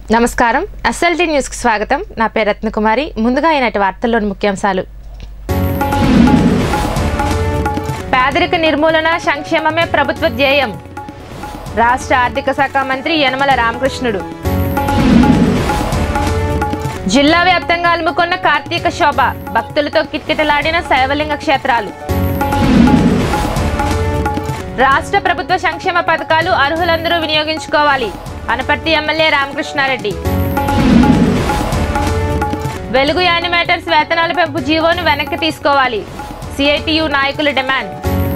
నమస్కారం ఎస్ఎల్టీ న్యూస్కి స్వాగతం నా పేరు రత్నకుమారి ముందుగా ఈనాటి వార్తల్లోని ముఖ్యాంశాలు పేదరిక నిర్మూలన సంక్షేమమే ప్రభుత్వ ధ్యేయం రాష్ట్ర ఆర్థిక శాఖ మంత్రి యనమల రామకృష్ణుడు జిల్లా వ్యాప్తంగా అలుముకున్న కార్తీక శోభ భక్తులతో కిటకిటలాడిన శైవలింగ క్షేత్రాలు రాష్ట్ర ప్రభుత్వ సంక్షేమ పథకాలు అర్హులందరూ వినియోగించుకోవాలి అనపర్తి ఎమ్మెల్యే రామకృష్ణారెడ్డి వెలుగు యానిమేటర్స్ వేతనాల పెంపు జీవోను వెనక్కి తీసుకోవాలి సిఐటియు నాయకుల డిమాండ్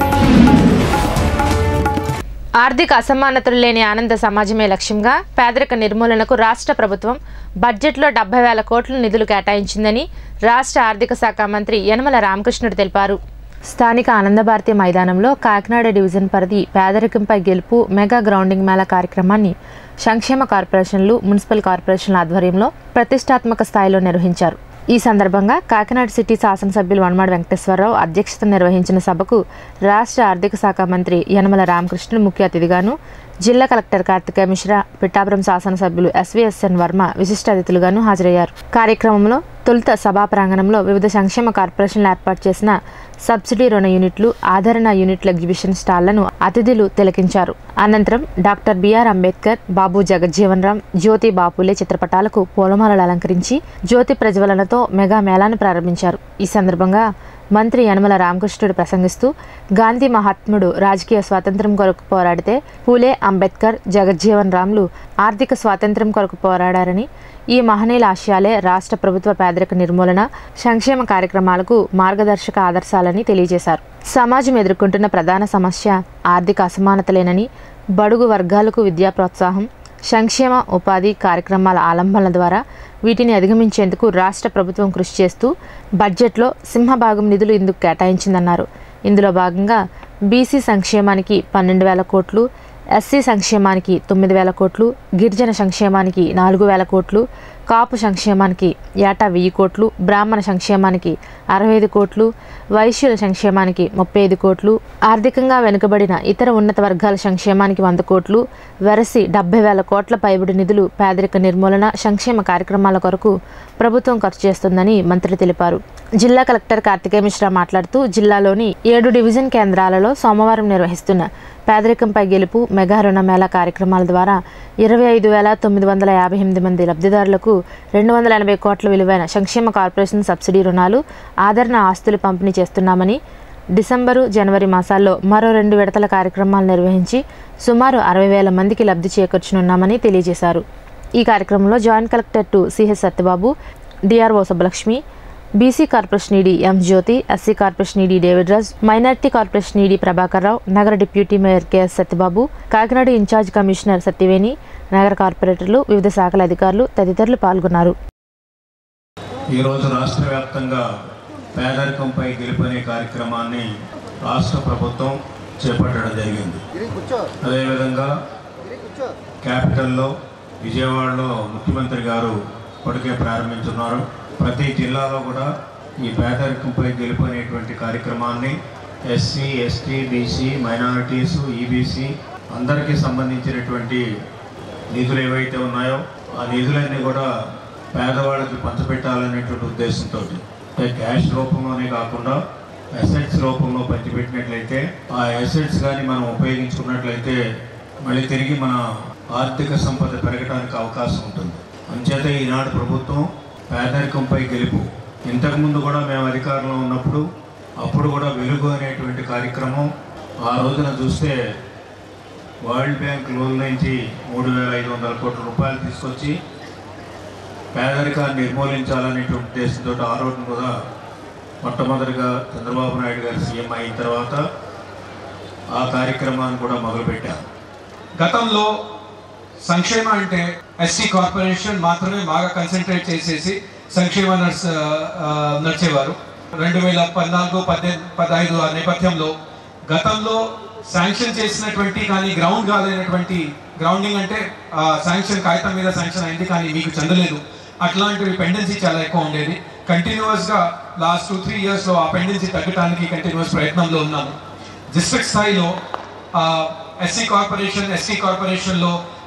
ఆర్థిక అసమానతలు లేని ఆనంద సమాజమే లక్ష్యంగా పేదరిక నిర్మూలనకు రాష్ట్ర ప్రభుత్వం బడ్జెట్లో డెబ్బై వేల కోట్ల నిధులు కేటాయించిందని రాష్ట్ర ఆర్థిక శాఖ మంత్రి యనమల రామకృష్ణుడు తెలిపారు స్థానిక ఆనందభారతి మైదానంలో కాకినాడ డివిజన్ పరిధి పేదరికంపై గెలుపు మెగా గ్రౌండింగ్ మేళా కార్యక్రమాన్ని సంక్షేమ కార్పొరేషన్లు మున్సిపల్ కార్పొరేషన్ల ఆధ్వర్యంలో ప్రతిష్టాత్మక స్థాయిలో నిర్వహించారు ఈ సందర్భంగా కాకినాడ సిటీ శాసనసభ్యులు వనమాడి వెంకటేశ్వరరావు అధ్యక్షత నిర్వహించిన సభకు రాష్ట్ర ఆర్థిక శాఖ మంత్రి యనమల రామకృష్ణుడు ముఖ్య అతిథిగాను జిల్లా కలెక్టర్ కార్తికేయ మిశ్రా పిఠాపురం శాసనసభ్యులు ఎస్వీఎస్ఎన్ వర్మ విశిష్ట అతిథులుగాను హాజరయ్యారు కార్యక్రమంలో తొలుత సభా ప్రాంగణంలో వివిధ సంక్షేమ కార్పొరేషన్లు ఏర్పాటు చేసిన సబ్సిడీ రుణ యూనిట్లు ఆదరణ యూనిట్ల ఎగ్జిబిషన్ స్టాళ్లను అతిథులు తిలకించారు అనంతరం డాక్టర్ బిఆర్ అంబేద్కర్ బాబు జగజ్జీవన్ రామ్ జ్యోతి బాపులే చిత్రపటాలకు పూలమాలలు అలంకరించి జ్యోతి ప్రజ్వలనతో మెగా మేళాను ప్రారంభించారు ఈ సందర్భంగా మంత్రి యనమల రామకృష్ణుడు ప్రసంగిస్తూ గాంధీ మహాత్ముడు రాజకీయ స్వాతంత్ర్యం కొరకు పోరాడితే పూలే అంబేద్కర్ జగజ్జీవన్ రామ్లు ఆర్థిక స్వాతంత్ర్యం కొరకు పోరాడారని ఈ మహనీయుల ఆశయాలే రాష్ట్ర ప్రభుత్వ పేదరిక నిర్మూలన సంక్షేమ కార్యక్రమాలకు మార్గదర్శక ఆదర్శాలని తెలియజేశారు సమాజం ఎదుర్కొంటున్న ప్రధాన సమస్య ఆర్థిక అసమానతలేనని బడుగు వర్గాలకు విద్యా ప్రోత్సాహం సంక్షేమ ఉపాధి కార్యక్రమాల ఆలంబనల ద్వారా వీటిని అధిగమించేందుకు రాష్ట్ర ప్రభుత్వం కృషి చేస్తూ బడ్జెట్లో సింహభాగం నిధులు ఇందుకు కేటాయించిందన్నారు ఇందులో భాగంగా బీసీ సంక్షేమానికి పన్నెండు వేల కోట్లు ఎస్సీ సంక్షేమానికి తొమ్మిది వేల కోట్లు గిరిజన సంక్షేమానికి నాలుగు వేల కోట్లు కాపు సంక్షేమానికి ఏటా వెయ్యి కోట్లు బ్రాహ్మణ సంక్షేమానికి అరవై ఐదు కోట్లు వైశ్యుల సంక్షేమానికి ముప్పై ఐదు కోట్లు ఆర్థికంగా వెనుకబడిన ఇతర ఉన్నత వర్గాల సంక్షేమానికి వంద కోట్లు వెరసి డెబ్బై వేల కోట్ల పైబడి నిధులు పేదరిక నిర్మూలన సంక్షేమ కార్యక్రమాల కొరకు ప్రభుత్వం ఖర్చు చేస్తుందని మంత్రి తెలిపారు జిల్లా కలెక్టర్ కార్తికేయ మిశ్రా మాట్లాడుతూ జిల్లాలోని ఏడు డివిజన్ కేంద్రాలలో సోమవారం నిర్వహిస్తున్న పేదరికంపై గెలుపు మెగా రుణ మేళా కార్యక్రమాల ద్వారా ఇరవై ఐదు వేల తొమ్మిది వందల యాభై ఎనిమిది మంది లబ్ధిదారులకు రెండు వందల ఎనభై కోట్ల విలువైన సంక్షేమ కార్పొరేషన్ సబ్సిడీ రుణాలు ఆదరణ ఆస్తులు పంపిణీ చేస్తున్నామని డిసెంబరు జనవరి మాసాల్లో మరో రెండు విడతల కార్యక్రమాలు నిర్వహించి సుమారు అరవై వేల మందికి లబ్ధి చేకూర్చనున్నామని తెలియజేశారు ఈ కార్యక్రమంలో joint collector two CH Satyababu DRO Subbalakshmi BC corporation ED M Jyoti SC corporation ED David Raj minority corporation ED Prabhakar Rao నగర deputy mayor KS Satyababu Kakinada incharge commissioner Satyaveni నగర కార్పొరేటర్లు వివిధ శాఖల అధికారులు తదితరులు పాల్గొన్నారు ఈరోజు రాష్ట్ర వ్యాప్తంగా పేదరికంపై గెలుపనే కార్యక్రమాన్ని రాష్ట్ర ప్రభుత్వం చేపట్టడం జరిగింది అదేవిధంగా క్యాపిటల్లో విజయవాడలో ముఖ్యమంత్రి గారు ఇప్పటికే ప్రారంభించున్నారు ప్రతి జిల్లాలో కూడా ఈ పేదరికంపై గెలుపు అనేటువంటి కార్యక్రమాన్ని SC ST BC minorities EBC అందరికీ సంబంధించినటువంటి నిధులు ఏవైతే ఉన్నాయో ఆ నిధులన్నీ కూడా పేదవాళ్ళకి పంచిపెట్టాలనేటువంటి ఉద్దేశంతో అంటే క్యాష్ రూపంలోనే కాకుండా అసెట్స్ రూపంలో పంచిపెట్టినట్లయితే ఆ అసెట్స్ కానీ మనం ఉపయోగించుకున్నట్లయితే మళ్ళీ తిరిగి మన ఆర్థిక సంపద పెరగడానికి అవకాశం ఉంటుంది అంచేత ఈనాడు ప్రభుత్వం పేదరికంపై గెలుపు ఇంతకుముందు కూడా మేము అధికారంలో ఉన్నప్పుడు అప్పుడు కూడా వెలుగు అనేటువంటి కార్యక్రమం ఆ రోజున చూస్తే వరల్డ్ బ్యాంక్ లోన్ నుంచి మూడు వేల ఐదు వందల కోట్ల రూపాయలు తీసుకొచ్చి పేదరికాన్ని నిర్మూలించాలనేటువంటి ఉద్దేశంతో ఆ రోజున కూడా మొట్టమొదటిగా చంద్రబాబు నాయుడు గారు సీఎం అయిన తర్వాత ఆ కార్యక్రమాన్ని కూడా మొదలుపెట్టారు గతంలో సంక్షేమ అంటే ఎస్సీ కార్పొరేషన్ మాత్రమే బాగా కన్సన్ట్రేట్ చేసేసి సంక్షేమ నర్స్ ఆ, నడిచేవారు రెండు వేల పద్నాలుగు పద్దెనిమిది పదహైదు ఆ నేపథ్యంలో గతంలో శాంక్షన్ చేసినటువంటి కానీ గ్రౌండ్ కాలేనటువంటి గ్రౌండింగ్ అంటే ఆ శాంక్షన్ కాగితం మీద శాంక్షన్ అయింది కానీ మీకు చెందలేదు అట్లాంటివి పెండెన్సీ చాలా ఎక్కువ ఉండేది కంటిన్యూస్ గా లాస్ట్ టూ త్రీ ఇయర్స్ లో ఆ పెండెన్సీ తగ్గడానికి కంటిన్యూస్ ప్రయత్నంలో ఉన్నాము డిస్ట్రిక్ట్ స్థాయిలో ఎస్సీ కార్పొరేషన్ ఎస్సీ కార్పొరేషన్ లో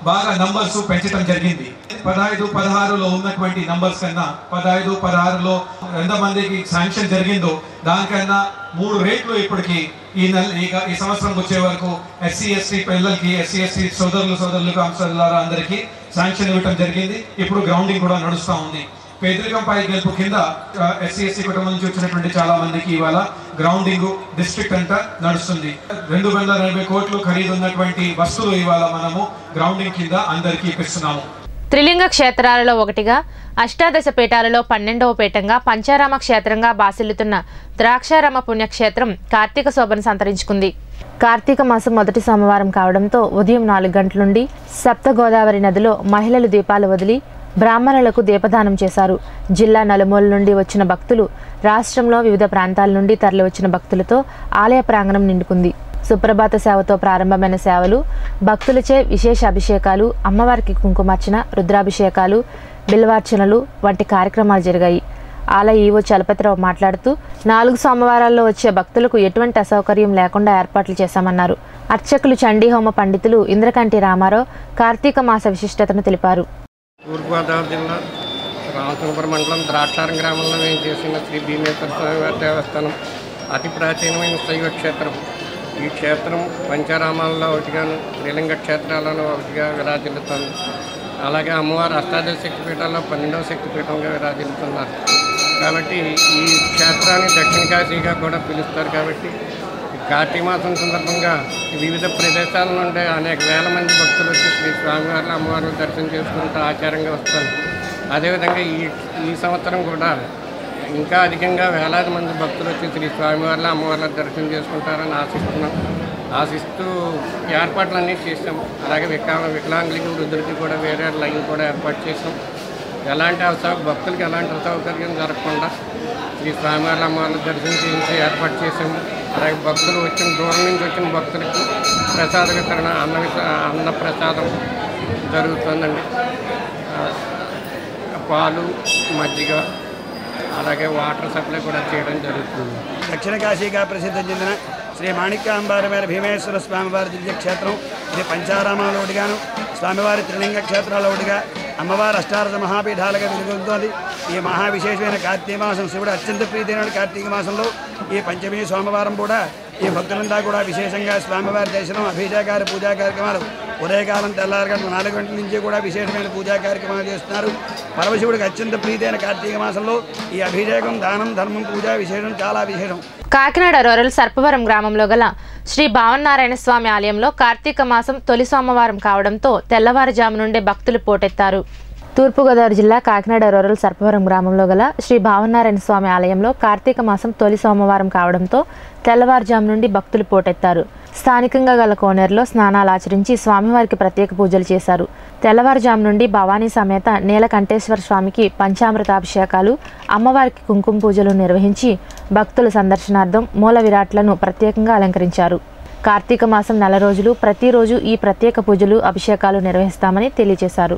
బాగా నంబర్స్ పెంచడం జరిగింది పదహైదు పదహారులో ఉన్నటువంటి నంబర్స్ కన్నా పదహైదు పదహారులో ఎంత మందికి శాంక్షన్ జరిగిందో దానికన్నా మూడు రేట్లు ఇప్పటికి ఈ నెల ఈ- ఈ సంవత్సరం వచ్చే వరకు ఎస్సీ ఎస్టీ పిల్లలకి ఎస్సీ ఎస్టీ సోదరులు సోదరులకు అంశాల అందరికీ శాంక్షన్ ఇవ్వడం జరిగింది ఇప్పుడు గ్రౌండింగ్ కూడా నడుస్తూ ఉంది పేదరికంపై గెలుపు కింద ఎస్సీ ఎస్సీ కుటుంబం నుంచి వచ్చినటువంటి చాలా మందికి ఇవాళ గ్రౌండింగ్ డిస్ట్రిక్ట్ అంతా నడుస్తుంది రెండు వందల ఎనభై కోట్లు ఖరీదు ఉన్నటువంటి వస్తువులు ఇవాళ మనము గ్రౌండింగ్ కింద అందరికీ ఇప్పిస్తున్నాము త్రిలింగ క్షేత్రాలలో ఒకటిగా అష్టాదశ పీఠాలలో పన్నెండవ పీఠంగా పంచారామ క్షేత్రంగా బాసిల్లుతున్న ద్రాక్షారామ పుణ్యక్షేత్రం కార్తీక శోభను సంతరించుకుంది కార్తీక మాసం మొదటి సోమవారం కావడంతో ఉదయం నాలుగు గంటల నుండి సప్త గోదావరి నదిలో మహిళలు దీపాలు వదిలి బ్రాహ్మణులకు దీపదానం చేశారు జిల్లా నలుమూల నుండి వచ్చిన భక్తులు రాష్ట్రంలో వివిధ ప్రాంతాల నుండి తరలివచ్చిన భక్తులతో ఆలయ ప్రాంగణం నిండుకుంది సుప్రభాత సేవతో ప్రారంభమైన సేవలు భక్తులచే విశేష అభిషేకాలు అమ్మవారికి కుంకుమార్చన రుద్రాభిషేకాలు బిల్వార్చనలు వంటి కార్యక్రమాలు జరిగాయి ఆలయ ఈవో చలపతిరావు మాట్లాడుతూ నాలుగు సోమవారాల్లో వచ్చే భక్తులకు ఎటువంటి అసౌకర్యం లేకుండా ఏర్పాట్లు చేశామన్నారు అర్చకులు చండీహోమ పండితులు ఇంద్రకంటి రామారావు కార్తీక మాస విశిష్టతను తెలిపారు తూర్పుగోదావరి జిల్లా రామచంద్రపురం మండలం ద్రాక్షారం గ్రామంలో మేము చేసిన శ్రీ భీమేశ్వర స్వామి వారి దేవస్థానం అతి ప్రాచీనమైన శైవ క్షేత్రం ఈ క్షేత్రం పంచారామాలలో ఒకటిగాను త్రిలింగ క్షేత్రాలలో ఒకటిగా విరాజిల్లుతుంది అలాగే అమ్మవారు అష్టాదశ శక్తిపీఠాల్లో పన్నెండవ శక్తిపీఠంగా విరాజిల్లుతున్నారు కాబట్టి ఈ క్షేత్రాన్ని దక్షిణ కాశీగా కూడా పిలుస్తారు కాబట్టి ఈ కార్తీక మాసం సందర్భంగా వివిధ ప్రదేశాల నుండి అనేక వేల మంది భక్తులు వచ్చి శ్రీ స్వామివారి అమ్మవారిని దర్శనం చేసుకుంటూ ఆచారంగా వస్తారు అదేవిధంగా ఈ ఈ సంవత్సరం కూడా ఇంకా అధికంగా వేలాది మంది భక్తులు వచ్చి శ్రీ స్వామివారిని అమ్మవారిని దర్శనం చేసుకుంటారని ఆశిస్తున్నాం ఆశిస్తూ ఏర్పాట్లన్నీ చేసాం అలాగే వికలాంగ వికలాంగులకి వృద్ధులకి కూడా వేరే లైన్ కూడా ఏర్పాటు చేసాం ఎలాంటి అసౌ భక్తులకి ఎలాంటి అసౌకర్యం జరగకుండా శ్రీ స్వామివారి అమ్మవారి దర్శనం చేయించి ఏర్పాటు చేసాము అలాగే భక్తులు వచ్చిన దూరం నుంచి వచ్చిన భక్తులకి ప్రసాద వితరణ అన్న విత- అన్న ప్రసాదం జరుగుతుందండి ఆ, పాలు మజ్జిగ అలాగే వాటర్ సప్లై కూడా చేయడం జరుగుతుంది దక్షిణ కాశీగా ప్రసిద్ధి చెందిన శ్రీ మాణిక్యాంబారి వారి భీమేశ్వర స్వామివారి దివ్యక్షేత్రం ఇది పంచారామంలో ఒకటిగాను స్వామివారి త్రిలింగ క్షేత్రాల్లో ఒకటిగా అమ్మవారి అష్టారథ మహాపీఠాలుగా వెలుగొందుతోంది ఈ మహా విశేషమైన కార్తీక మాసం శివుడు అత్యంత ప్రీతైన కార్తీక మాసంలో ఈ పంచమి సోమవారం కూడా ఈ భక్తులంతా కూడా విశేషంగా స్వామివారి దర్శనం అభిషేకాలు పూజా కార్యక్రమాలు ఉదయకాలం తెల్లారి గంటల నాలుగు గంటల నుంచి కూడా విశేషమైన పూజా కార్యక్రమాలు చేస్తున్నారు పరమశివుడికి అత్యంత ప్రీతైన కార్తీక మాసంలో ఈ అభిషేకం దానం ధర్మం పూజ విశేషం చాలా విశేషం కాకినాడ రూరల్ సర్పవరం గ్రామంలో గల శ్రీ భావనారాయణ స్వామి ఆలయంలో కార్తీక మాసం తొలి సోమవారం కావడంతో తెల్లవారుజాము నుండే భక్తులు పోటెత్తారు తూర్పుగోదావరి జిల్లా కాకినాడ రూరల్ సర్పవరం గ్రామంలో గల శ్రీ భావనారాయణ స్వామి ఆలయంలో కార్తీక మాసం తొలి సోమవారం కావడంతో తెల్లవారుజాము నుండి భక్తులు పోటెత్తారు స్థానికంగా గల కోనేరులో స్నానాలు ఆచరించి స్వామివారికి ప్రత్యేక పూజలు చేశారు తెల్లవారుజాము నుండి భవానీ సమేత నీలకంఠేశ్వర స్వామికి పంచామృతాభిషేకాలు అమ్మవారికి కుంకుమ పూజలు నిర్వహించి భక్తుల సందర్శనార్థం మూల విరాట్లను ప్రత్యేకంగా అలంకరించారు కార్తీక మాసం నెల రోజులు ప్రతిరోజు ఈ ప్రత్యేక పూజలు అభిషేకాలు నిర్వహిస్తామని తెలియజేశారు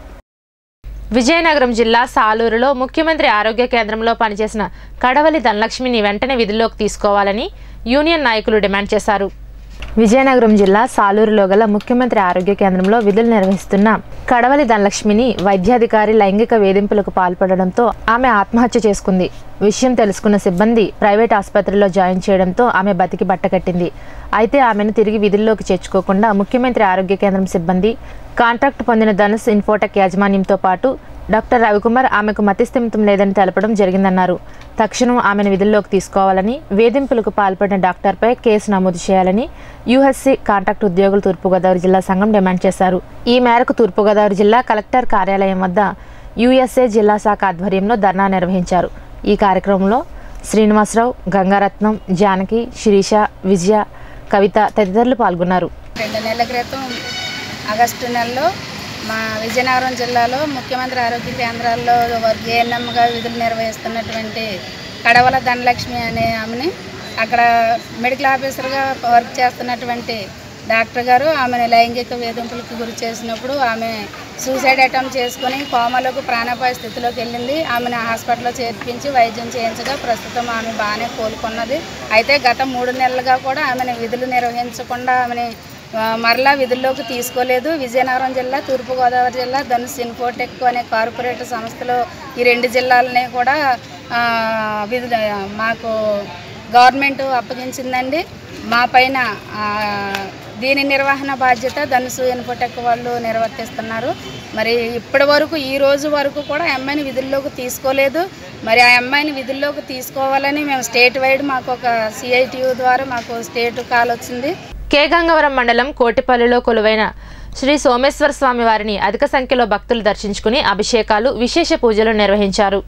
విజయనగరం జిల్లా సాలూరులో ముఖ్యమంత్రి ఆరోగ్య కేంద్రంలో పనిచేసిన కడవలి ధనలక్ష్మిని వెంటనే విధుల్లోకి తీసుకోవాలని యూనియన్ నాయకులు డిమాండ్ చేశారు విజయనగరం జిల్లా సాలూరులో గల ముఖ్యమంత్రి ఆరోగ్య కేంద్రంలో విధులు నిర్వహిస్తున్న కడవలి ధనలక్ష్మిని వైద్యాధికారి లైంగిక వేధింపులకు పాల్పడడంతో ఆమె ఆత్మహత్య చేసుకుంది విషయం తెలుసుకున్న సిబ్బంది ప్రైవేట్ ఆసుపత్రిలో జాయిన్ చేయడంతో ఆమె బతికి బట్టకట్టింది అయితే ఆమెను తిరిగి విధుల్లోకి చేర్చుకోకుండా ముఖ్యమంత్రి ఆరోగ్య కేంద్రం సిబ్బంది కాంట్రాక్ట్ పొందిన ధనుస్ ఇన్ఫోటెక్ యాజమాన్యంతో పాటు డాక్టర్ రవికుమార్ ఆమెకు మతిస్థిమితం లేదని తెలపడం జరిగిందన్నారు తక్షణం ఆమెను విధుల్లోకి తీసుకోవాలని వేధింపులకు పాల్పడిన డాక్టర్పై కేసు నమోదు చేయాలని యూఎస్సీ కాంట్రాక్ట్ ఉద్యోగులు తూర్పుగోదావరి జిల్లా సంఘం డిమాండ్ చేశారు ఈ మేరకు తూర్పుగోదావరి జిల్లా కలెక్టర్ కార్యాలయం వద్ద యూఎస్ఏ జిల్లా శాఖ ఆధ్వర్యంలో ధర్నా నిర్వహించారు ఈ కార్యక్రమంలో శ్రీనివాసరావు గంగారత్నం జానకి శిరీష విజయ కవిత తదితరులు పాల్గొన్నారు రెండు నెలల క్రితం ఆగస్టు నెలలో మా విజయనగరం జిల్లాలో ముఖ్యమంత్రి ఆరోగ్య కేంద్రాల్లో ఏఎన్ఎంగా విధులు నిర్వహిస్తున్నటువంటి కడవల ధనలక్ష్మి అనే ఆమెని అక్కడ మెడికల్ ఆఫీసర్గా వర్క్ చేస్తున్నటువంటి డాక్టర్ గారు ఆమెను లైంగిక వేధింపులకు గురి చేసినప్పుడు ఆమె సూసైడ్ అటెంప్ట్ చేసుకుని కోమలోకి ప్రాణాపాయ స్థితిలోకి వెళ్ళింది ఆమెను హాస్పిటల్లో చేర్పించి వైద్యం చేయించగా ప్రస్తుతం ఆమె బాగానే కోలుకున్నది అయితే గత మూడు నెలలుగా కూడా ఆమెను విధులు నిర్వహించకుండా ఆమెని ఆ, మరలా విధుల్లోకి తీసుకోలేదు విజయనగరం జిల్లా తూర్పుగోదావరి జిల్లా ధనుష్ ఇన్ఫోటెక్ అనే కార్పొరేట్ సంస్థలు ఈ రెండు జిల్లాలని కూడా ఆ, విధులు మాకు గవర్నమెంట్ అప్పగించిందండి మా పైన ఆ, దీని నిర్వహణ బాధ్యత ధనుసు ఇన్ఫోటెక్ వాళ్ళు నిర్వర్తిస్తున్నారు మరి ఇప్పటి వరకు ఈ రోజు వరకు కూడా ఆ అమ్మాయిని విధుల్లోకి తీసుకోలేదు మరి ఆ అమ్మాయిని విధుల్లోకి తీసుకోవాలని మేము స్టేట్ వైడ్ మాకు ఒక సిఐటియు ద్వారా మాకు స్టేట్ కాల్ వచ్చింది కే గంగవరం మండలం కోటిపల్లిలో కొలువైన శ్రీ సోమేశ్వర స్వామి వారిని అధిక సంఖ్యలో భక్తులు దర్శించుకుని అభిషేకాలు విశేష పూజలు నిర్వహించారు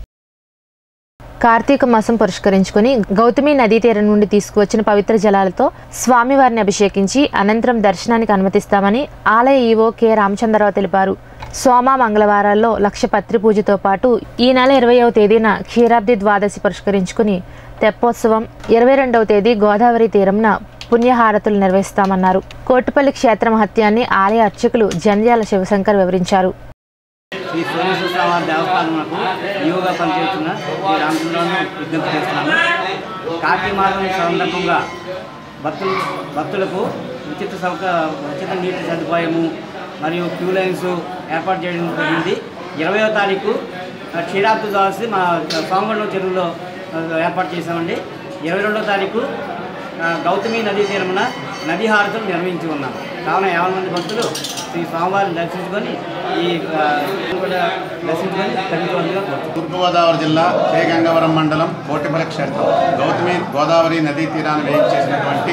కార్తీక మాసం పురస్కరించుకుని గౌతమి నదీ తీరం నుండి తీసుకువచ్చిన పవిత్ర జలాలతో స్వామివారిని అభిషేకించి అనంతరం దర్శనానికి అనుమతిస్తామని ఆలయ ఈవో కె రామచంద్రరావు తెలిపారు సోమ మంగళవారాల్లో లక్ష పత్రి పూజతో పాటు ఈ నెల ఇరవయవ తేదీన క్షీరాబ్ది ద్వాదశి పురస్కరించుకుని తెప్పోత్సవం ఇరవై రెండవ తేదీ గోదావరి తీరంన పుణ్యహారతులు నిర్వహిస్తామన్నారు కోటిపల్లి క్షేత్ర మహత్యాన్ని ఆలయ అర్చకులు జంధ్యాల శివశంకర్ వివరించారు శ్రీ సోమేశ్వర స్వామి దేవస్థానములకు ఈవోగా పనిచేస్తున్న శ్రీ రామచంద్రరావును విజ్ఞప్తి చేస్తున్నాను కార్తీక మాసం సందర్భంగా భక్తులు భక్తులకు ఉచిత సౌక ఉచిత నీటి సదుపాయము మరియు క్యూ లైన్స్ ఏర్పాటు చేయడం జరిగింది ఇరవయో తారీఖు ఆ, క్షీరాబ్ది ద్వాదశి మా సోమగండం చెరువులో ఆ, ఏర్పాటు చేశామండి ఇరవై రెండో తారీఖు ఆ, గౌతమి నదీ తీరమున నదీ హారతులు నిర్వహించి ఉన్నాం కావున యాభై మంది భక్తులు శ్రీ స్వామివారిని దర్శించుకొని ఈ ఆ, కూడా దర్శించుకొని తగ్గుతుందిగా కోరుతున్నాం తూర్పుగోదావరి జిల్లా కే గంగవరం మండలం కోటిపల్లి క్షేత్రం గౌతమి గోదావరి నదీ తీరాన్ని వేయించేసినటువంటి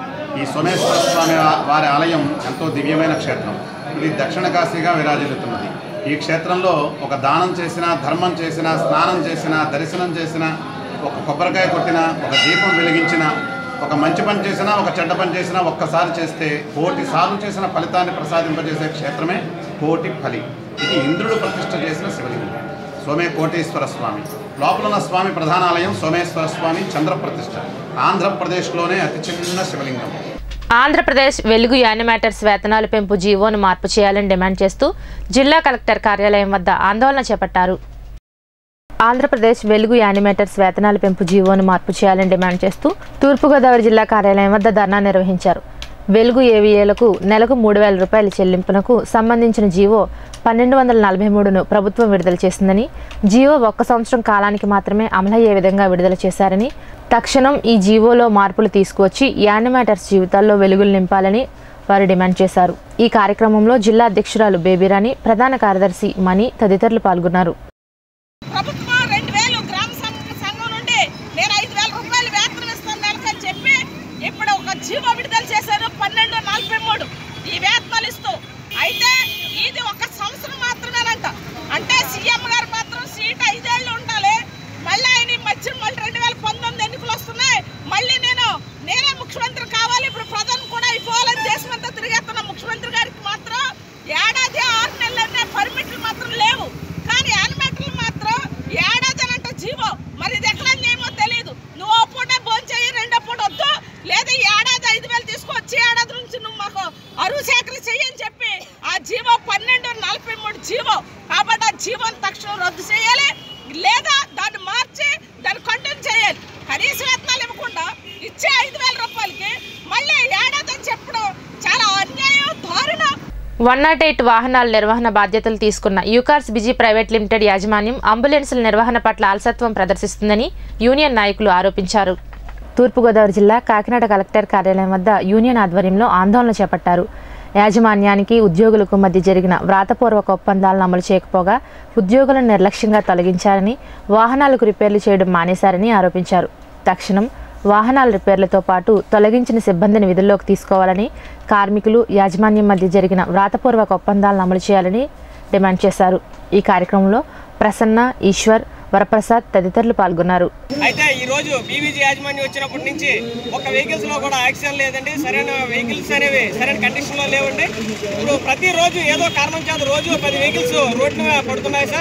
ఈ సోమేశ్వర స్వామి వా- వారి ఆలయం ఎంతో దివ్యమైన క్షేత్రం ఇది దక్షిణ కాశీగా విరాజిల్లుతున్నది ఈ క్షేత్రంలో ఒక దానం చేసిన ధర్మం చేసిన స్నానం చేసిన దర్శనం చేసిన ఒక కొబ్బరికాయ కొట్టిన ఒక దీపం వెలిగించిన ఒక మంచి పని చేసినా ఒక చెడ్డ పని చేసినా ఒక్కసారి చేస్తే కోటి సార్లు చేసిన ఫలితాన్ని ప్రసాదింపజేసే క్షేత్రమే కోటి ఫలి ఇది ఇంద్రుడు ప్రతిష్ఠ చేసిన శివలింగం సోమే కోటేశ్వర స్వామి లోపల ఉన్న స్వామి ప్రధానాలయం సోమేశ్వర స్వామి చంద్ర ప్రతిష్ఠ ఆంధ్రప్రదేశ్లోనే అతి చిన్న శివలింగం ఆంధ్రప్రదేశ్ వెలుగు యానిమేటర్స్ వేతనాల పెంపు జీవోను మార్పు చేయాలని డిమాండ్ చేస్తూ జిల్లా కలెక్టర్ కార్యాలయం వద్ద ఆందోళన చేపట్టారు ఆంధ్రప్రదేశ్ వెలుగు యానిమేటర్స్ వేతనాల పెంపు జీవోను మార్పు చేయాలని డిమాండ్ చేస్తూ తూర్పుగోదావరి జిల్లా కార్యాలయం వద్ద ధర్నా నిర్వహించారు వెలుగు ఏవిఏలకు నెలకు మూడు వేల రూపాయల చెల్లింపునకు సంబంధించిన జీవో పన్నెండు వందల నలభై మూడును ప్రభుత్వం విడుదల చేసిందని జీవో ఒక్క సంవత్సరం కాలానికి మాత్రమే అమలయ్యే విధంగా విడుదల చేశారని తక్షణం ఈ జీవోలో మార్పులు తీసుకువచ్చి యానిమేటర్స్ జీవితాల్లో వెలుగులు నింపాలని వారు డిమాండ్ చేశారు ఈ కార్యక్రమంలో జిల్లా అధ్యక్షురాలు బేబీరాణి ప్రధాన కార్యదర్శి మణి తదితరులు పాల్గొన్నారు ప్రభుత్వం రెండు వేలు గ్రామ సంఘ- సంఘం నుండి నేను ఐదు వేల రూపాయలు వేతనం ఇస్తాను నెలకని చెప్పి ఇప్పుడు ఒక జీవో విడుదల చేశారు పన్నెండు నలభై మూడు ఈ వేతనాలు ఇస్తూ అయితే ఇది ఒక సంవత్సరం మాత్రమేనంట అంటే సీఎం గారు మాత్రం సీట్ ఐదేళ్ళు ఉండాలి మళ్ళీ ఆయన ఈ మధ్య మళ్ళీ రెండు వేల పంతొమ్మిది ఎన్నికలు వస్తున్నాయి మళ్ళీ నేను నేనే ముఖ్యమంత్రి కావాలి ఇప్పుడు ప్రధాని కూడా అయిపోవాలని దేశమంతా తిరిగేస్తున్న ముఖ్యమంత్రి గారికి మాత్రం ఏడాది ఆరు నెలలనే పర్మిట్లు మాత్రం లేవు కానీ యానిమేటర్లు మాత్రం ఏడాది అంటే జీవో మరి ఇది ఎక్కడ ఏమో తెలియదు నువ్వు ఓ పూట భోంచేయి రెండో పూట వద్దు లేదా ఈ ఏడాది ఐదు వేలు తీసుకొచ్చి ఏడాది నుంచి నువ్వు మాకు అరువు సేకరణ చెయ్యని చెప్పి ఆ జీవో పన్నెండు నలభై మూడు జీవో కాబట్టి ఆ జీవోని తక్షణం రద్దు చేయాలి లేదా దాన్ని మార్చి దాన్ని కంటిన్యూ చేయాలి కనీస వేతనాలు ఇవ్వకుండా ఇచ్చే ఐదు వేల రూపాయలకి మళ్ళీ ఏడాది అని చెప్పడం చాలా అన్యాయం దారుణం వన్ నాట్ ఎయిట్ వాహనాల నిర్వహణ బాధ్యతలు తీసుకున్న యూకార్స్ బిజీ ప్రైవేట్ లిమిటెడ్ యాజమాన్యం అంబులెన్సుల నిర్వహణ పట్ల అలసత్వం ప్రదర్శిస్తుందని యూనియన్ నాయకులు ఆరోపించారు తూర్పుగోదావరి జిల్లా కాకినాడ కలెక్టర్ కార్యాలయం వద్ద యూనియన్ ఆధ్వర్యంలో ఆందోళన చేపట్టారు యాజమాన్యానికి ఉద్యోగులకు మధ్య జరిగిన వ్రాతపూర్వక ఒప్పందాలను అమలు చేయకపోగా ఉద్యోగులను నిర్లక్ష్యంగా తొలగించారని వాహనాలకు రిపేర్లు చేయడం మానేశారని ఆరోపించారు తక్షణం వాహనాల రిపేర్లతో పాటు తొలగించిన సిబ్బందిని విధుల్లోకి తీసుకోవాలని కార్మికులు యాజమాన్యం మధ్య జరిగిన వ్రాతపూర్వక ఒప్పందాలను అమలు చేయాలని డిమాండ్ చేశారు ఈ కార్యక్రమంలో ప్రసన్న ఈశ్వర్ వరప్రసాద్ తదితరులు పాల్గొన్నారు అయితే ఈ రోజు బీవీజీ యాజమాన్యం వచ్చినప్పటి నుంచి ఒక వెహికల్స్ లో కూడా యాక్సిడెంట్ లేదండి సరైన వెహికల్స్ అనేవి సరైన కండిషన్ లో లేవండి ఇప్పుడు ప్రతి రోజు ఏదో కారణం చేత రోజు పది వెహికల్స్ రోడ్డు మీద పడుతున్నాయి సార్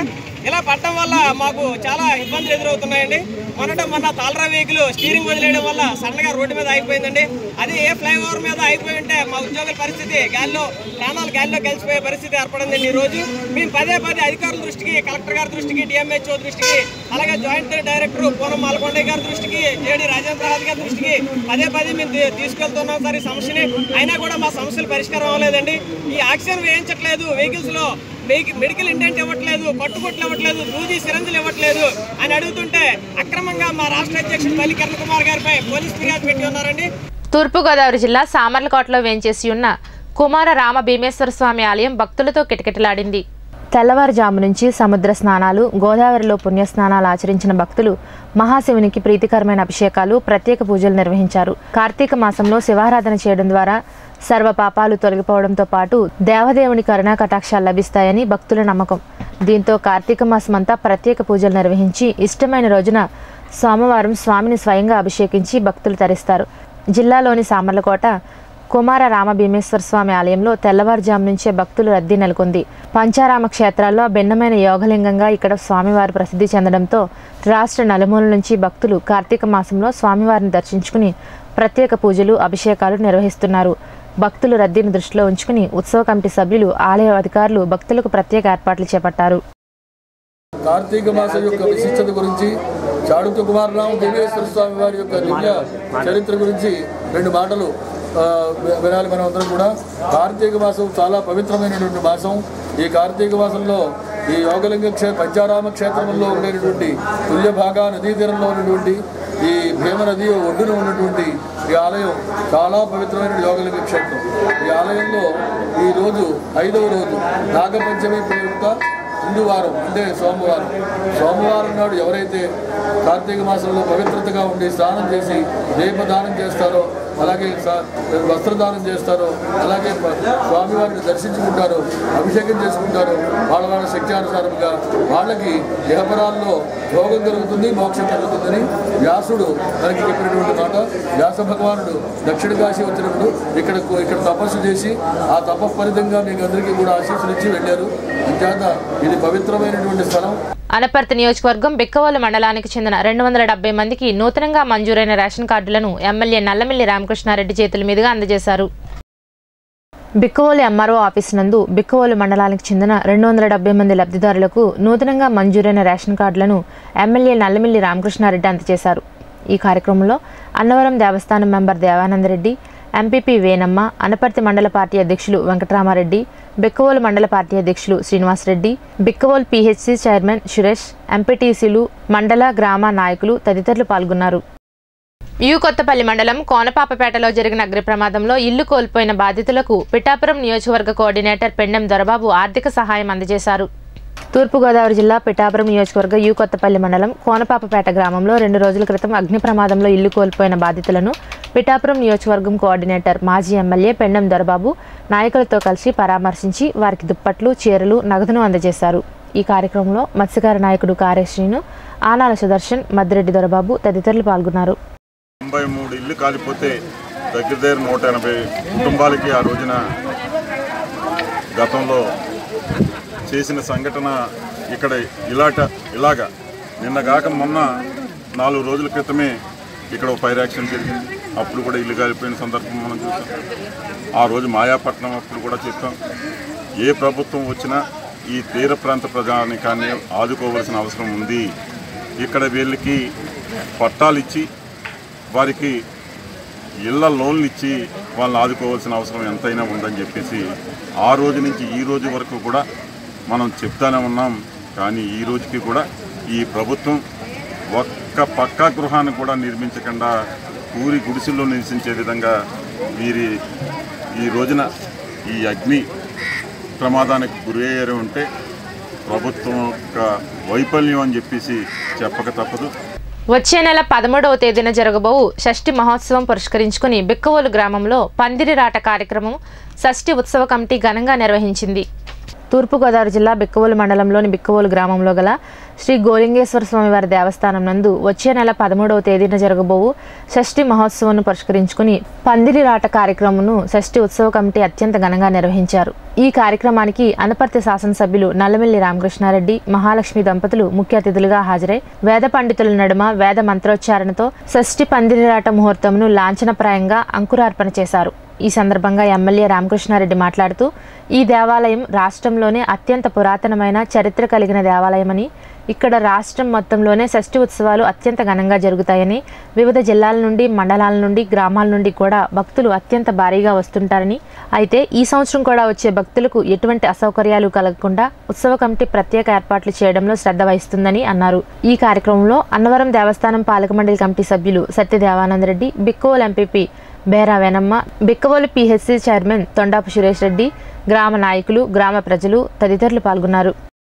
ఇలా పడటం వల్ల మాకు చాలా ఇబ్బందులు ఎదురవుతున్నాయండి మొన్నట మొన్న తాళరా వెహికల్ స్టీరింగ్ వదిలేయడం వల్ల సన్నగా రోడ్డు మీద ఆగిపోయిందండి అది ఏ ఫ్లైఓవర్ మీద ఆగిపోయి ఉంటే మా ఉద్యోగుల పరిస్థితి గాలిలో ప్రాణాలు గాలిలో కలిసిపోయే పరిస్థితి ఏర్పడిందండి ఈ రోజు మేము పదే పదే అధికారుల దృష్టికి కలెక్టర్ గారి దృష్టికి డిఎంహెచ్ఓ దృష్టికి అలాగే జాయింట్ డైరెక్టర్ పూనం మాలకొండ గారి దృష్టికి జేడి రాజేంద్ర రాజు గారి దృష్టికి పదే పదే మేము తీ- తీసుకెళ్తున్నాం సార్ ఈ సమస్యని అయినా కూడా మా సమస్యలు పరిష్కారం అవ్వలేదండి ఈ ఆక్సిజన్ వేయించట్లేదు వెహికల్స్ లో మెడిక- మెడికల్ ఇండెంట్ ఇవ్వట్లేదు పట్టుకొట్లు ఇవ్వట్లేదు దూది సిరంజులు ఇవ్వట్లేదు అని అడుగుతుంటే అక్రమంగా మా రాష్ట్ర అధ్యక్షుడు మల్లి కిరణ్ కుమార్ గారిపై పోలీస్ ఫిర్యాదు పెట్టి ఉన్నారండి తూర్పుగోదావరి జిల్లా సామర్లకోటలో వేంచేసి ఉన్న కుమార రామ భీమేశ్వర స్వామి ఆలయం భక్తులతో కిటకిటలాడింది తెల్లవారుజాము నుంచి సముద్ర స్నానాలు గోదావరిలో పుణ్యస్నానాలు ఆచరించిన భక్తులు మహాశివునికి ప్రీతికరమైన అభిషేకాలు ప్రత్యేక పూజలు నిర్వహించారు కార్తీక మాసంలో శివారాధన చేయడం ద్వారా సర్వ పాపాలు తొలగిపోవడంతో పాటు దేవదేవుని కరుణా కటాక్షాలు లభిస్తాయని భక్తుల నమ్మకం దీంతో కార్తీక మాసం అంతా ప్రత్యేక పూజలు నిర్వహించి ఇష్టమైన రోజున సోమవారం స్వామిని స్వయంగా అభిషేకించి భక్తులు తరిస్తారు జిల్లాలోని సామర్లకోట కుమార రామ భీమేశ్వర స్వామి ఆలయంలో తెల్లవారుజాము నుంచే భక్తులు రద్దీ నెలకొంది పంచారామ క్షేత్రాల్లో భిన్నమైన యోగలింగంగా ఇక్కడ స్వామివారు ప్రసిద్ధి చెందడంతో రాష్ట్ర నలుమూల నుంచి భక్తులు కార్తీక మాసంలో స్వామివారిని దర్శించుకుని ప్రత్యేక పూజలు అభిషేకాలు నిర్వహిస్తున్నారు భక్తులు రద్దీని దృష్టిలో ఉంచుకుని ఉత్సవ కమిటీ సభ్యులు ఆలయ అధికారులు భక్తులకు ప్రత్యేక ఏర్పాట్లు చేపట్టారు కార్తీక మాసం యొక్క విశిష్టత గురించి చాడుత కుమారరామ భీమేశ్వర స్వామి వారి యొక్క దివ్య చరిత్ర గురించి రెండు మాటలు ఆ, వి- వినాలి మనం అందరం కూడా కార్తీక మాసం చాలా పవిత్రమైనటువంటి మాసం ఈ కార్తీక మాసంలో ఈ యోగలింగ క్షే పంచారామ క్షేత్రంలో ఉండేటువంటి తుల్యభాగా నదీ తీరంలో ఉన్నటువంటి ఈ భీమ నది ఒడ్డున ఉన్నటువంటి ఈ ఆలయం చాలా పవిత్రమైన యోగలింగ క్షేత్రం ఈ ఆలయంలో ఈ రోజు ఐదవ రోజు నాగపంచమి ప్రయుక్త హిందూ వారం అంటే సోమవారం సోమవారం నాడు ఎవరైతే కార్తీక మాసంలో పవిత్రతగా ఉండి స్నానం చేసి దీపదానం చేస్తారో అలాగే స- వస్త్రదానం చేస్తారో అలాగే ప- స్వామివారిని దర్శించుకుంటారో అభిషేకం చేసుకుంటారో వాళ్ళ వాళ్ళ శక్త్యానుసారంగా వాళ్ళకి ఇహపరాల్లో భోగం కలుగుతుంది మోక్షం కలుగుతుందని వ్యాసుడు మనకి చెప్పినటువంటి మాట వ్యాస భగవానుడు దక్షిణ కాశీ వచ్చినప్పుడు ఇక్కడ ఇక్కడ తపస్సు చేసి ఆ తప ఫలితంగా మీకు అందరికీ కూడా ఆశీస్సులు ఇచ్చి వెళ్ళారు అంచేత ఇది పవిత్రమైనటువంటి స్థలం అనపర్తి నియోజకవర్గం బిక్కవోలు మండలానికి చెందిన రెండు వందల డెబ్బై మందికి నూతనంగా మంజూరైన రేషన్ కార్డులను ఎమ్మెల్యే నల్లమిల్లి రామకృష్ణారెడ్డి చేతుల మీదుగా అందజేశారు బిక్కవోలు ఎంఆర్ఓ ఆఫీస్ నందు బిక్కవోలు మండలానికి చెందిన రెండు వందల డెబ్బై మంది లబ్ధిదారులకు నూతనంగా మంజూరైన రేషన్ కార్డులను ఎమ్మెల్యే నల్లమిల్లి రామకృష్ణారెడ్డి అందజేశారు ఈ కార్యక్రమంలో అన్నవరం దేవస్థానం మెంబర్ దేవానందరెడ్డి ఎంపీపీ వేనమ్మ అనపర్తి మండల పార్టీ అధ్యక్షులు వెంకటరామారెడ్డి బిక్కవోలు మండల పార్టీ అధ్యక్షులు శ్రీనివాసరెడ్డి బిక్కవోలు పీహెచ్సి చైర్మన్ సురేష్ ఎంపీటీసీలు మండల గ్రామ నాయకులు తదితరులు పాల్గొన్నారు యు కొత్తపల్లి మండలం కోనపాపపేటలో జరిగిన అగ్ని ప్రమాదంలో ఇల్లు కోల్పోయిన బాధితులకు పిఠాపురం నియోజకవర్గ కోఆర్డినేటర్ పెండెం దొరబాబు ఆర్థిక సహాయం అందజేశారు తూర్పుగోదావరి జిల్లా పిఠాపురం నియోజకవర్గ యు కొత్తపల్లి మండలం కోనపాపపేట గ్రామంలో రెండు రోజుల క్రితం అగ్ని ప్రమాదంలో ఇల్లు కోల్పోయిన బాధితులను పిఠాపురం నియోజకవర్గం కోఆర్డినేటర్ మాజీ ఎమ్మెల్యే పెండెం దొరబాబు నాయకులతో కలిసి పరామర్శించి వారికి దుప్పట్లు చీరలు నగదును అందజేశారు ఈ కార్యక్రమంలో మత్స్యకార నాయకుడు కార్యశ్రీను ఆనాల సుదర్శన్ మద్దిరెడ్డి దొరబాబు తదితరులు పాల్గొన్నారు తొంభై మూడు ఇల్లు కాలిపోతే దగ్గర దగ్గర నూట ఎనభై కుటుంబాలకి ఆ రోజున గతంలో చేసిన సంఘటన ఇక్కడ ఇలాట ఇలాగా నిన్న కాక మొన్న నాలుగు రోజుల క్రితమే ఇక్కడ ఒక ఫైర్ యాక్షన్ జరిగింది అప్పుడు కూడా ఇల్లు కాలిపోయిన సందర్భం మనం చూసాం ఆ రోజు మాయాపట్నం అప్పుడు కూడా చెప్పాం ఏ ప్రభుత్వం వచ్చినా ఈ తీర ప్రాంత ప్రజానికాన్ని ఆదుకోవలసిన అవసరం ఉంది ఇక్కడ వీళ్ళకి పట్టాలు ఇచ్చి వారికి ఇళ్ల లోన్లు ఇచ్చి వాళ్ళని ఆదుకోవాల్సిన అవసరం ఎంతైనా ఉందని చెప్పేసి ఆ రోజు నుంచి ఈ రోజు వరకు కూడా మనం చెప్తానే ఉన్నాం కానీ ఈ రోజుకి కూడా ఈ ప్రభుత్వం ఒక్క పక్కా గృహాన్ని కూడా నిర్మించకుండా ఊరి గుడిసెల్లో నివసించే విధంగా వీరి ఈ రోజున ఈ అగ్ని ప్రమాదానికి గురి అయ్యారు ఉంటే ప్రభుత్వం యొక్క వైఫల్యం అని చెప్పేసి చెప్పక తప్పదు వచ్చే నెల పదమూడవ తేదీన జరగబోవు షష్ఠి మహోత్సవం పురస్కరించుకుని బిక్కవోలు గ్రామంలో పందిరి రాట కార్యక్రమం షష్ఠి ఉత్సవ కమిటీ ఘనంగా నిర్వహించింది తూర్పుగోదావరి జిల్లా బిక్కవోలు మండలంలోని బిక్కవోలు గ్రామంలో గల శ్రీ గోలింగేశ్వర స్వామివారి దేవస్థానం నందు వచ్చే నెల పదమూడవ తేదీన జరగబోవు షష్ఠి మహోత్సవం పురస్కరించుకుని పందిరి రాట కార్యక్రమంను షష్ఠి ఉత్సవ కమిటీ అత్యంత ఘనంగా నిర్వహించారు ఈ కార్యక్రమానికి అనపర్తి శాసనసభ్యులు నల్లమిల్లి రామకృష్ణారెడ్డి మహాలక్ష్మి దంపతులు ముఖ్య అతిథులుగా హాజరై వేద పండితుల నడుమ వేద మంత్రోచ్చారణతో షష్ఠి పందిరిరాట ముహూర్తంను లాంఛనప్రాయంగా అంకురార్పణ చేశారు ఈ సందర్భంగా ఎమ్మెల్యే రామకృష్ణారెడ్డి మాట్లాడుతూ ఈ దేవాలయం రాష్ట్రంలోనే అత్యంత పురాతనమైన చరిత్ర కలిగిన దేవాలయమని ఇక్కడ రాష్ట్రం మొత్తంలోనే షష్ఠి ఉత్సవాలు అత్యంత ఘనంగా జరుగుతాయని వివిధ జిల్లాల నుండి మండలాల నుండి గ్రామాల నుండి కూడా భక్తులు అత్యంత భారీగా వస్తుంటారని అయితే ఈ సంవత్సరం కూడా వచ్చే భక్తులకు ఎటువంటి అసౌకర్యాలు కలగకుండా ఉత్సవ కమిటీ ప్రత్యేక ఏర్పాట్లు చేయడంలో శ్రద్ధ వహిస్తుందని అన్నారు ఈ కార్యక్రమంలో అన్నవరం దేవస్థానం పాలక మండలి కమిటీ సభ్యులు Satyadevanandareddy Bikkol MPP Bera Venamma Biccavolu PHC chairman Thondapu Suresh Reddy గ్రామ నాయకులు గ్రామ ప్రజలు తదితరులు పాల్గొన్నారు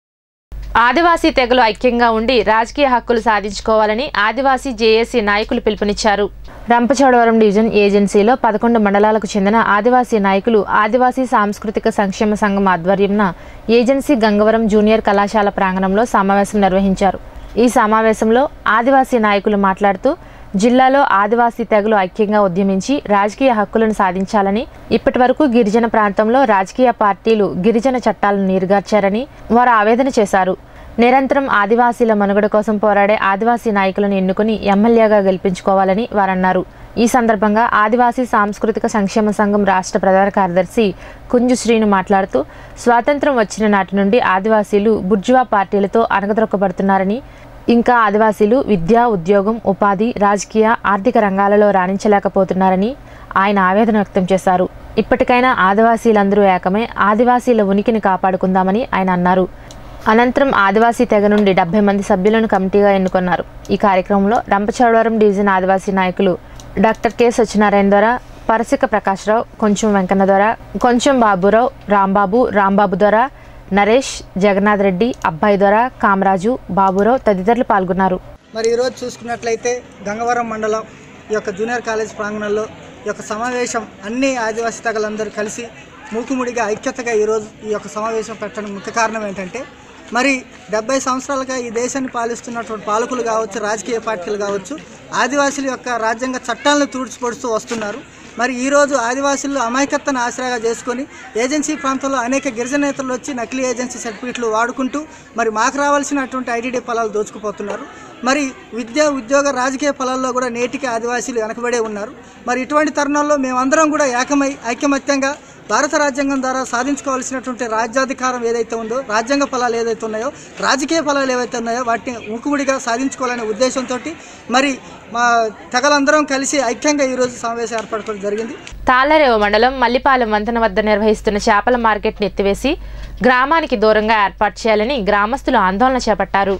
ఆదివాసీ తెగలు ఐక్యంగా ఉండి రాజకీయ హక్కులు సాధించుకోవాలని ఆదివాసీ జేఏసీ నాయకులు పిలుపునిచ్చారు రంపచోడవరం డివిజన్ ఏజెన్సీలో పదకొండు మండలాలకు చెందిన ఆదివాసీ నాయకులు ఆదివాసీ సాంస్కృతిక సంక్షేమ సంఘం ఆధ్వర్యంన ఏజెన్సీ గంగవరం జూనియర్ కళాశాల ప్రాంగణంలో సమావేశం నిర్వహించారు ఈ సమావేశంలో ఆదివాసీ నాయకులు మాట్లాడుతూ జిల్లాలో ఆదివాసీ తెగలు ఐక్యంగా ఉద్యమించి రాజకీయ హక్కులను సాధించాలని ఇప్పటి వరకు గిరిజన ప్రాంతంలో రాజకీయ పార్టీలు గిరిజన చట్టాలను నీరుగార్చారని వారు ఆవేదన చేశారు నిరంతరం ఆదివాసీల మనుగడ కోసం పోరాడే ఆదివాసీ నాయకులను ఎన్నుకుని ఎమ్మెల్యేగా గెలిపించుకోవాలని వారన్నారు ఈ సందర్భంగా ఆదివాసీ సాంస్కృతిక సంక్షేమ సంఘం రాష్ట్ర ప్రధాన కార్యదర్శి కుంజు శ్రీను మాట్లాడుతూ స్వాతంత్రం వచ్చిన నాటి నుండి ఆదివాసీలు బుర్జువా పార్టీలతో అణగదొక్కబడుతున్నారని ఇంకా ఆదివాసీలు విద్య ఉద్యోగం ఉపాధి రాజకీయ ఆర్థిక రంగాలలో రాణించలేకపోతున్నారని ఆయన ఆవేదన వ్యక్తం చేశారు ఇప్పటికైనా ఆదివాసీలందరూ ఏకమై ఆదివాసీల ఉనికిని కాపాడుకుందామని ఆయన అన్నారు అనంతరం ఆదివాసీ తెగ నుండి డెబ్బై మంది సభ్యులను కమిటీగా ఎన్నుకున్నారు ఈ కార్యక్రమంలో రంపచోడవరం డివిజన్ ఆదివాసీ నాయకులు డాక్టర్ కె సత్యనారాయణ ద్వారా పరసిక ప్రకాశ్రావు కొంచెం వెంకన్న ద్వారా కొంచెం బాబురావు రాంబాబు రాంబాబు ద్వారా నరేష్ జగన్నాథ్ రెడ్డి అబ్బాయి ద్వారా కామరాజు బాబురావు తదితరులు పాల్గొన్నారు మరి ఈరోజు చూసుకున్నట్లయితే గంగవరం మండలం ఈ యొక్క జూనియర్ కాలేజ్ ప్రాంగణంలో ఈ యొక్క సమావేశం అన్ని ఆదివాసీ తెగలందరూ కలిసి మూకుముడిగా ఐక్యతగా ఈరోజు ఈ యొక్క సమావేశం పెట్టడానికి ముఖ్య కారణం ఏంటంటే మరి డెబ్బై సంవత్సరాలుగా ఈ దేశాన్ని పాలిస్తున్నటువంటి పాలకులు కావచ్చు రాజకీయ పార్టీలు కావచ్చు ఆదివాసుల యొక్క రాజ్యాంగ చట్టాలను తుడిచిపడుతూ వస్తున్నారు మరి ఈరోజు ఆదివాసులు అమాయకత్తను ఆసరాగా చేసుకొని ఏజెన్సీ ప్రాంతంలో అనేక గిరిజన నేతలు వచ్చి నకిలీ ఏజెన్సీ సర్టిఫికెట్లు వాడుకుంటూ మరి మాకు రావాల్సినటువంటి ఐడీడీ ఫలాలు దోచుకుపోతున్నారు మరి విద్య ఉద్యోగ రాజకీయ ఫలాల్లో కూడా నేటికి ఆదివాసీలు వెనకబడే ఉన్నారు మరి ఇటువంటి తరుణంలో మేమందరం కూడా ఏకమై ఐకమత్యంగా భారత రాజ్యాంగం ద్వారా సాధించుకోవాల్సినటువంటి రాజ్యాధికారం ఏదైతే ఉందో రాజ్యాంగ ఫలాలు ఏదైతే ఉన్నాయో రాజకీయ ఫలాలు ఏవైతే ఉన్నాయో వాటిని ముక్కుముడిగా సాధించుకోవాలనే ఉద్దేశంతో మరి మా తెగలందరం కలిసి ఐక్యంగా ఈరోజు సమావేశం ఏర్పడడం జరిగింది తాళ్లరేవు మండలం మల్లిపాలెం వంతెన వద్ద నిర్వహిస్తున్న చేపల మార్కెట్ని ఎత్తివేసి గ్రామానికి దూరంగా ఏర్పాటు చేయాలని గ్రామస్తులు ఆందోళన చేపట్టారు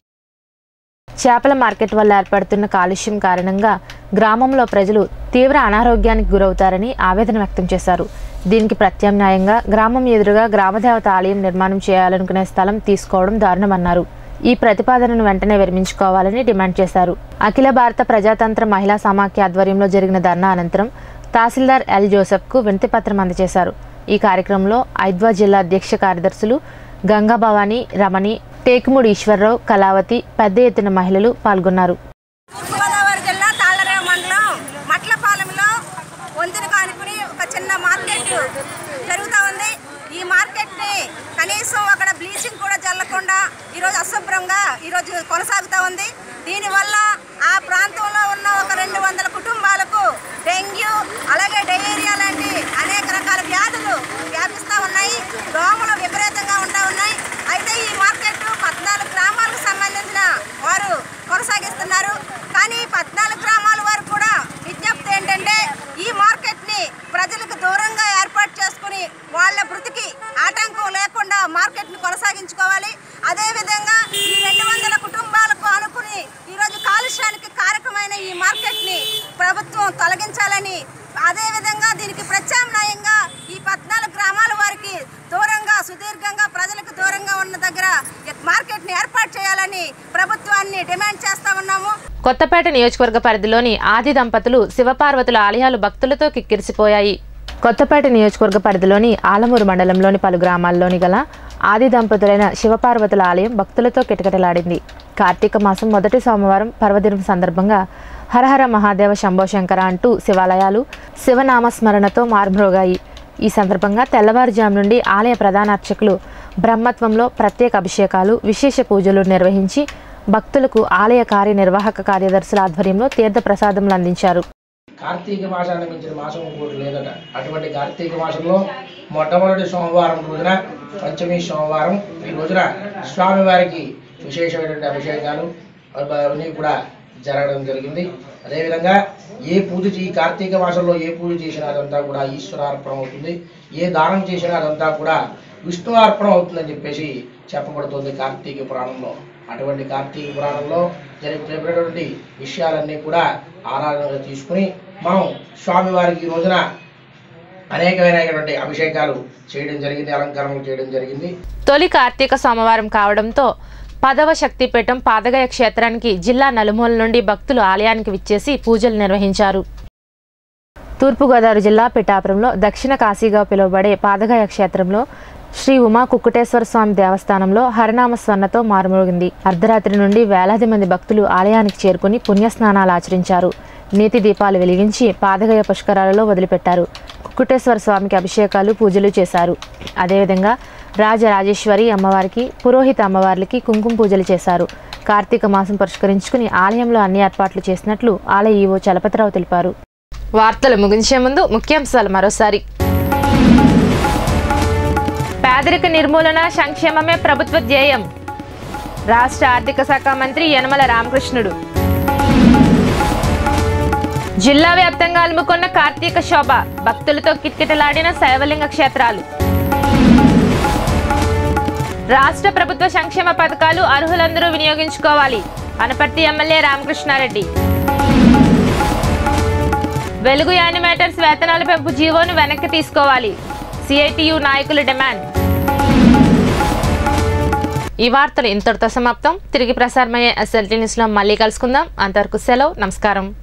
చేపల మార్కెట్ వల్ల ఏర్పడుతున్న కాలుష్యం కారణంగా గ్రామంలో ప్రజలు తీవ్ర అనారోగ్యానికి గురవుతారని ఆవేదన వ్యక్తం చేశారు దీనికి ప్రత్యామ్నాయంగా గ్రామం ఎదురుగా గ్రామదేవత ఆలయం నిర్మాణం చేయాలనుకునే స్థలం తీసుకోవడం దారుణమన్నారు ఈ ప్రతిపాదనను వెంటనే విరమించుకోవాలని డిమాండ్ చేశారు అఖిల భారత ప్రజాతంత్ర మహిళా సమాఖ్య ఆధ్వర్యంలో జరిగిన ధర్నా అనంతరం తహసీల్దార్ ఎల్ జోసెఫ్కు వినతిపత్రం అందజేశారు ఈ కార్యక్రమంలో ఐద్వా జిల్లా అధ్యక్ష కార్యదర్శులు గంగా భవానీ రమణి టేకుముడి ఈశ్వరరావు కళావతి పెద్ద ఎత్తున మహిళలు పాల్గొన్నారు తూర్పుగోదావరి జిల్లా తాళ్లరేవు మండలం మట్లపాలెంలో వంతెన కానుకుని ఒక చిన్న మార్కెట్ జరుగుతూ ఉంది ఈ మార్కెట్ని కనీసం అక్కడ బ్లీచింగ్ కూడా చల్లకుండా ఈరోజు అశుభ్రంగా ఈరోజు కొనసాగుతూ ఉంది దీనివల్ల ఆ ప్రాంతంలో ఉన్న ఒక రెండు వందల కుటుంబాలకు డెంగ్యూ అలాగే డయేరియా లాంటి అనేక రకాల వ్యాధులు వ్యాపిస్తూ ఉన్నాయి దోమలు విపరీతంగా ఉంటా ఉన్నాయి అయితే ఈ మార్కెట్ పద్నాలుగు గ్రామాలకు సంబంధించిన వారు కొనసాగిస్తున్నారు కానీ పద్నాలుగు గ్రామాల వారు కూడా విజ్ఞప్తి ఏంటంటే ఈ మార్కెట్ని ప్రజలకు దూరంగా ఏర్పాటు చేసుకుని వాళ్ళ బ్రతికి ఆటంకం లేకుండా మార్కెట్ని కొనసాగించుకోవాలి అదేవిధంగా ఈ రెండు వందల కుటుంబాలకు అనుకుని ఈరోజు కాలుష్యానికి కారకమైన ఈ మార్కెట్ని ప్రభుత్వం తొలగించాలని అదేవిధంగా దీనికి ప్రత్యామ్నాయంగా ఈ పద్నాలుగు గ్రామాల వారికి దూరంగా సుదీర్ఘంగా ప్రజలకు దూరంగా ఉన్న దగ్గర మార్కెట్ని ఏర్పాటు చేయాలని ప్రభుత్వాన్ని డిమాండ్ చేస్తా ఉన్నాము కొత్తపేట నియోజకవర్గ పరిధిలోని ఆది దంపతులు శివపార్వతుల ఆలయాలు భక్తులతో కిక్కిరిసిపోయాయి కొత్తపేట నియోజకవర్గ పరిధిలోని ఆలమూరు మండలంలోని పలు గ్రామాల్లోని గల ఆది దంపతులైన శివపార్వతుల ఆలయం భక్తులతో కిటకిటలాడింది కార్తీక మాసం మొదటి సోమవారం పర్వదినం సందర్భంగా హరహర మహాదేవ శంభో శంకర అంటూ శివాలయాలు శివనామస్మరణతో మార్మ్రోగాయి ఈ సందర్భంగా తెల్లవారుజాము నుండి ఆలయ ప్రధాన అర్చకులు బ్రహ్మత్వంలో ప్రత్యేక అభిషేకాలు విశేష పూజలు నిర్వహించి భక్తులకు ఆలయ కార్యనిర్వాహక కార్యదర్శుల ఆధ్వర్యంలో తీర్థ ప్రసాదములు అందించారు కార్తీక మాసాన్ని మించిన మాసం ఇంకోటి లేదట అటువంటి కార్తీక మాసంలో మొట్టమొదటి సోమవారం రోజున పంచమి సోమవారం ఈ రోజున స్వామివారికి విశేషమైనటువంటి అభిషేకాలు అవన్నీ కూడా జరగడం జరిగింది అదేవిధంగా ఏ పూజ చే ఈ కార్తీక మాసంలో ఏ పూజ చేసినా అదంతా కూడా ఈశ్వరార్పణం అవుతుంది ఏ దానం చేసినా అదంతా కూడా విష్ణు అర్పణం అవుతుందని చెప్పేసి చెప్పబడుతుంది కార్తీక పురాణంలో అటువంటి కార్తీక పురాణంలో జరిగినటువంటి విషయాలన్నీ కూడా ఆరాధనగా తీసుకుని మనం స్వామివారికి ఈ రోజున అనేకమైనటువంటి అభిషేకాలు చేయడం జరిగింది అలంకరణలు చేయడం జరిగింది తొలి కార్తీక సోమవారం కావడంతో పదవ శక్తిపీఠం పాదగయ క్షేత్రానికి జిల్లా నలుమూల నుండి భక్తులు ఆలయానికి విచ్చేసి పూజలు నిర్వహించారు తూర్పుగోదావరి జిల్లా పిఠాపురంలో దక్షిణ కాశీగా పిలువబడే పాదగయ క్షేత్రంలో శ్రీ ఉమా కుక్కుటేశ్వర స్వామి దేవస్థానంలో హరినామ స్వర్ణతో మారుమోగింది అర్ధరాత్రి నుండి వేలాది మంది భక్తులు ఆలయానికి చేరుకుని పుణ్యస్నానాలు ఆచరించారు నీతి దీపాలు వెలిగించి పాదగయ పుష్కరాలలో వదిలిపెట్టారు కుక్కుటేశ్వర స్వామికి అభిషేకాలు పూజలు చేశారు అదేవిధంగా రాజరాజేశ్వరి అమ్మవారికి పురోహిత అమ్మవార్లకి కుంకుమ పూజలు చేశారు కార్తీక మాసం పురస్కరించుకుని ఆలయంలో అన్ని ఏర్పాట్లు చేసినట్లు ఆలయ ఈవో చలపతిరావు తెలిపారు వార్తలు ముగించే ముందు ముఖ్యాంశాలు మరోసారి పేదరిక నిర్మూలన సంక్షేమమే ప్రభుత్వ ధ్యేయం రాష్ట్ర ఆర్థిక శాఖ మంత్రి యనమల రామకృష్ణుడు జిల్లా వ్యాప్తంగా అలుముకున్న కార్తీక శోభ భక్తులతో కిటకిటలాడిన శైవలింగ క్షేత్రాలు రాష్ట్ర ప్రభుత్వ సంక్షేమ పథకాలు అర్హులందరూ వినియోగించుకోవాలి అనపర్తి ఎమ్మెల్యే రామకృష్ణారెడ్డి వెలుగు యానిమేటర్స్ వేతనాల పెంపు జీవోను వెనక్కి తీసుకోవాలి సిఐటియు నాయకుల డిమాండ్ ఈ వార్తలు ఇంతటితో సమాప్తం తిరిగి ప్రసారమయ్యే ఎస్ఎల్టీ న్యూస్లో మళ్ళీ కలుసుకుందాం అంతవరకు సెలవు నమస్కారం